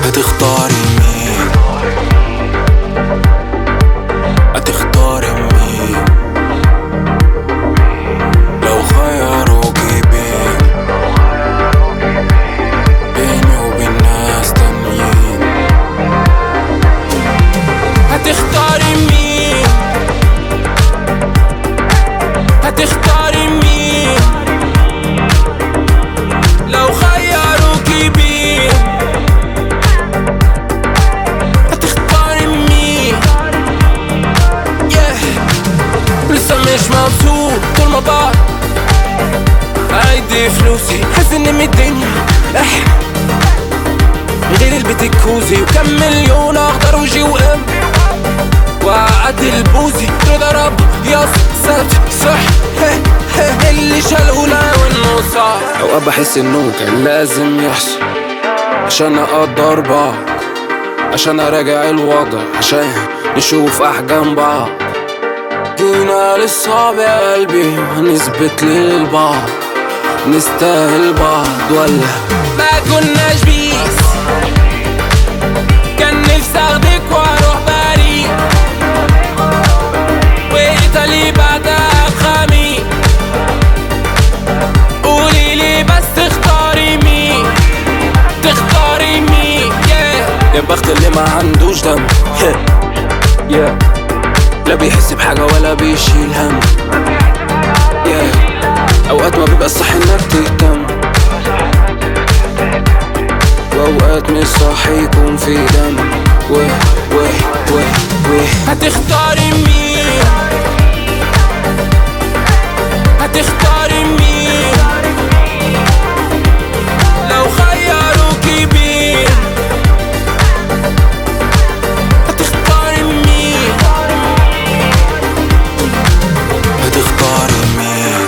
هتختاري مين هتختاري مين لو خيروكي بين بيني وبين ناس تانيين هتختاري مين هتختاري مين لو خيروكي بين هتختاري مين yeah. لسه مش مبسوط طول ما بعد عايدي فلوسي حاسس اني من الدنيا اح غير البيت الكوزي وكم مليون اخضر وجي وام وعدي البوزي رضا رب ياس سبت صح هي هي اللي شاله لا وانه صح اوقات بحس انه كان لازم يحصل عشان اقدر بعض عشان اراجع الوضع عشان نشوف احجام بعض جينا للصعب يا قلبي هنثبت للبعض نستاهل بعض ولا ما كناش بيس كان نفسي اخدك واروح باريس وايطالي بعدها بخميس قولي لي بس تختاري مين تختاري مين yeah. يا بخت اللي ما عندوش دم yeah. لا بيحس بحاجة ولا بيشيل هم yeah. أوقات ما بيبقى الصح إنك تهتم وأوقات مش صح يكون في دم و و و و هتختاري مين هتختاري مين لو خيروكي بين هتختاري مين هتختاري مين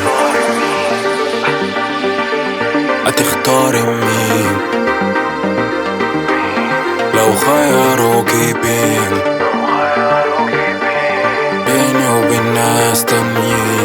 هتختاري مين لو خيروكي بين بيني وبين ناس تانيين